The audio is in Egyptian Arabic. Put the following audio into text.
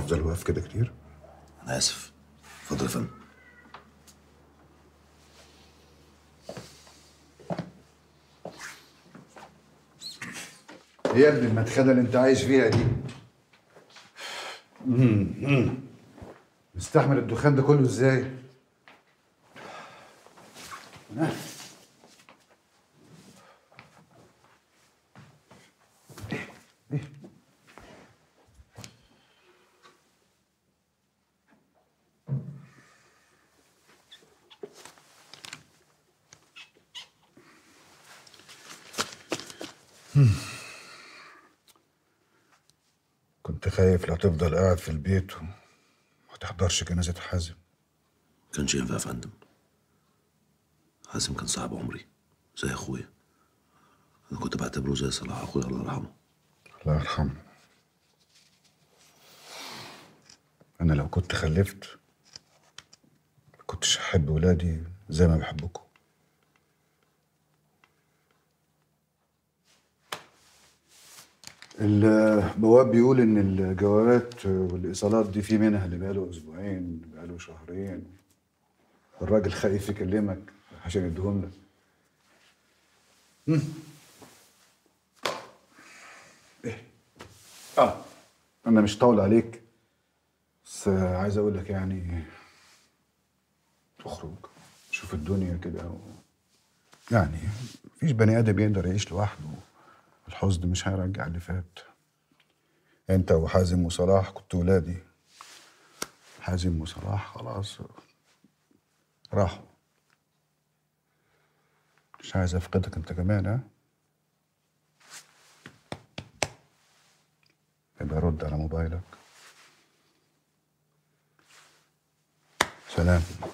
هفضل واقف كده كتير انا اسف اتفضل يا فندم ايه يا ابني المدخله اللي انت عايش فيها دي مم. مستحمل الدخان ده كله ازاي آه. كنت خايف لو تفضل قاعد في البيت وما تحضرش جنازة حازم كانش ينفع يا فندم حازم كان صاحب عمري زي اخويا انا كنت بعتبره زي صلاح اخويا الله يرحمه الله يرحمه أنا لو كنت خلفت ما كنتش أحب ولادي زي ما بحبكم البواب بيقول إن الجوابات والإيصالات دي في منها اللي بقاله أسبوعين بقاله شهرين الراجل خايف يكلمك عشان يديهم لك مم. إيه آه أنا مش طاول عليك بس عايز أقول لك يعني تخرج شوف الدنيا كده و... يعني مفيش بني آدم يقدر يعيش لوحده الحزن مش هيرجع اللي فات انت وحازم وصلاح كنتوا ولادي حازم وصلاح خلاص راحوا مش عايز افقدك انت كمان ها يبقى رد على موبايلك سلام